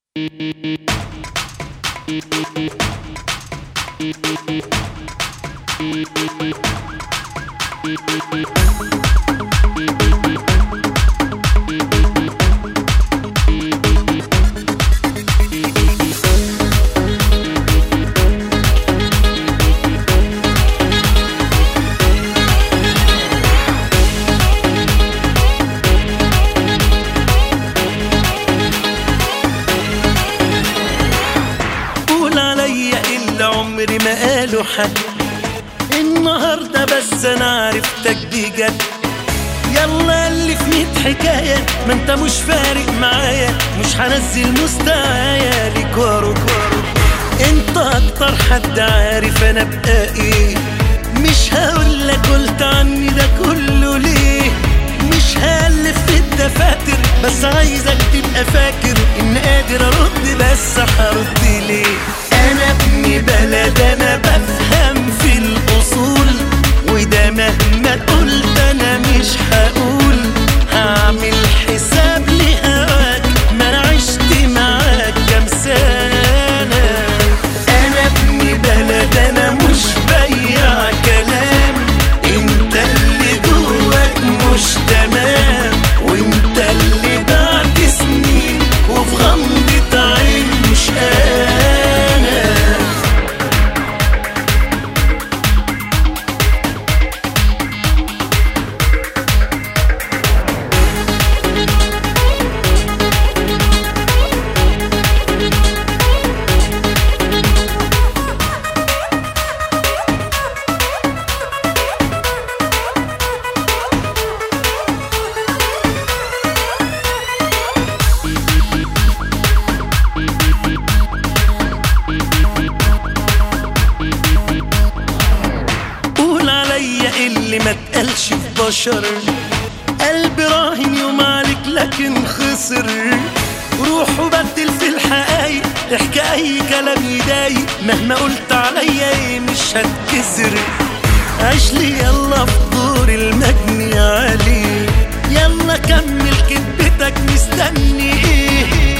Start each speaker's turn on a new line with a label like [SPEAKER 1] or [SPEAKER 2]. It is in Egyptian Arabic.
[SPEAKER 1] قول عليا اللي عمري ما قاله حد النهاردة بس انا عرفتك دي جد يلا اللي في ميت حكاية ما انت مش فارق معايا مش هنزل مستوايا ليك وارو انت اكتر حد عارف انا بقى ايه مش هقولك قلت عني ده كله ليه مش هالف في الدفاتر بس عايزك تبقى فاكر ان قادر ارد بس هرد ليه انا ابن بلد انا بفهم في الاصول وده مهما قلت انا مش هقول هعمل حساب لهواك ما انا عشت معاك كام سنه انا ابن بلد انا مش بيع كلام انت اللي جواك مش تمام وانت اللي بعد سنين وفي غمضة عين مش انا قول عليا اللي ما تقالش في بشر قلبي راهن يوم عليك لكن خسر روح وبدل في الحقايق احكي اي كلام يضايق مهما قلت عليا ايه مش هتكسر عيش لي يلا في دور المجني عليه يلا كمل كدبتك مستني ايه